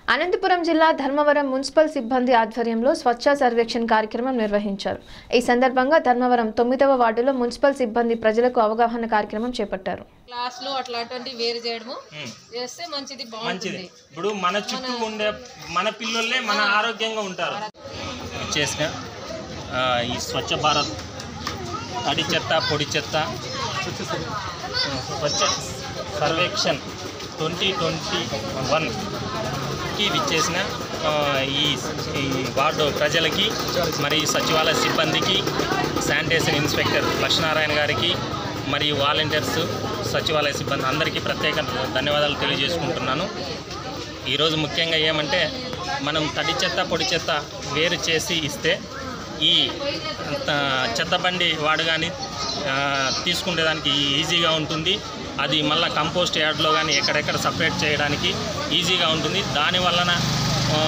అనంతపురం జిల్లా ధర్మవరం మున్సిపల్ సిబ్బంది ఆధ్వర్యంలో స్వచ్ఛ సర్వేక్షణ్ కార్యక్రమం నిర్వహించారు ఈ సందర్భంగా ధర్మవరం తొమ్మిదవ వార్డులో మున్సిపల్ సిబ్బంది ప్రజలకు అవగాహన కార్యక్రమం చేపట్టారు క్లాసులు అట్లాంటివి వేరు చేయడము చేస్తే మంచిది మంచిది బాగుంటుంది ఇప్పుడు మన చుట్టూ ఉండే మన పిల్లలే మన ఆరోగ్యంగా ఉంటారు చేసిన ఆ, ఈ స్వచ్ఛ భారత్ తడి చెత్త పొడి చెత్త స్వచ్ఛ సర్వేక్షణ్ ట్వంటీ ట్వంటీ వన్కి విచ్చేసిన ఆ, ఈ ఈ వార్డు ప్రజలకి మరి సచివాలయ సిబ్బందికి శానిటేషన్ ఇన్స్పెక్టర్ లక్ష్మీనారాయణ గారికి మరియు వాలంటీర్స్ సచివాలయ సిబ్బంది అందరికీ ప్రత్యేక ధన్యవాదాలు తెలియజేసుకుంటున్నాను ఈరోజు ముఖ్యంగా ఏమంటే మనం తడి చెత్త పొడి చెత్త వేరు చేసి ఇస్తే ఈ ఆ, చెత్త బండి వాడు కానీ తీసుకునేదానికి ఈజీగా ఉంటుంది అది మళ్ళీ కంపోస్ట్ యార్డ్లో కానీ ఎక్కడెక్కడ సపరేట్ చేయడానికి ఈజీగా ఉంటుంది దాని వలన ఆ,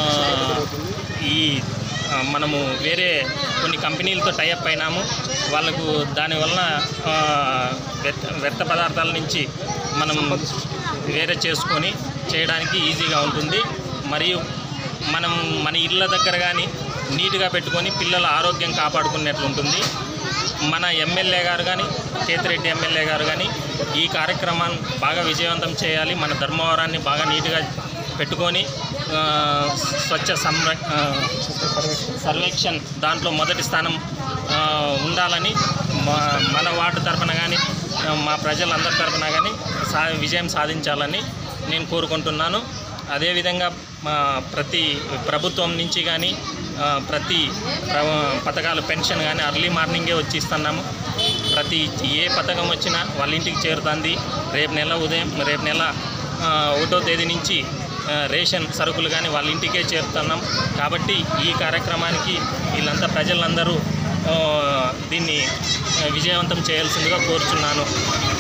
ఈ ఆ, మనము వేరే కొన్ని కంపెనీలతో టైఅప్ అయినాము వాళ్ళకు దానివల్ల ఆ, వ్యర్థ వ్యర్థ పదార్థాల నుంచి మనం వేరే చేసుకొని చేయడానికి ఈజీగా ఉంటుంది మరియు మనం మన ఇళ్ళ దగ్గర కానీ నీట్గా పెట్టుకొని పిల్లల ఆరోగ్యం కాపాడుకున్నట్లు ఉంటుంది మన ఎమ్మెల్యే గారు కానీ కేతిరెడ్డి ఎమ్మెల్యే గారు కానీ ఈ కార్యక్రమాన్ని బాగా విజయవంతం చేయాలి మన ధర్మవరాన్ని బాగా నీట్గా పెట్టుకొని ఆ, స్వచ్ఛ సంర ఆ, సర్వేక్షణ్ దాంట్లో మొదటి స్థానం ఆ, ఉండాలని మా మన వార్డు తరఫున కానీ మా ప్రజలందరి తరఫున కానీ సా విజయం సాధించాలని నేను కోరుకుంటున్నాను అదేవిధంగా మా ప్రతి ప్రభుత్వం నుంచి కానీ ఆ, ప్రతి ప్ర- పథకాలు పెన్షన్ కానీ అర్లీ మార్నింగే వచ్చి ఇస్తున్నాము ప్రతి ఏ పథకం వచ్చినా వాళ్ళ ఇంటికి చేరుతుంది రేపు నెల ఉదయం రేపు నెల ఆ, ఒకటో తేదీ నుంచి ఆ, రేషన్ సరుకులు కానీ వాళ్ళ ఇంటికే చేరుతున్నాం కాబట్టి ఈ కార్యక్రమానికి వీళ్ళంతా ప్రజలందరూ ఆ, దీన్ని ఆ, విజయవంతం చేయాల్సిందిగా కోరుచున్నాను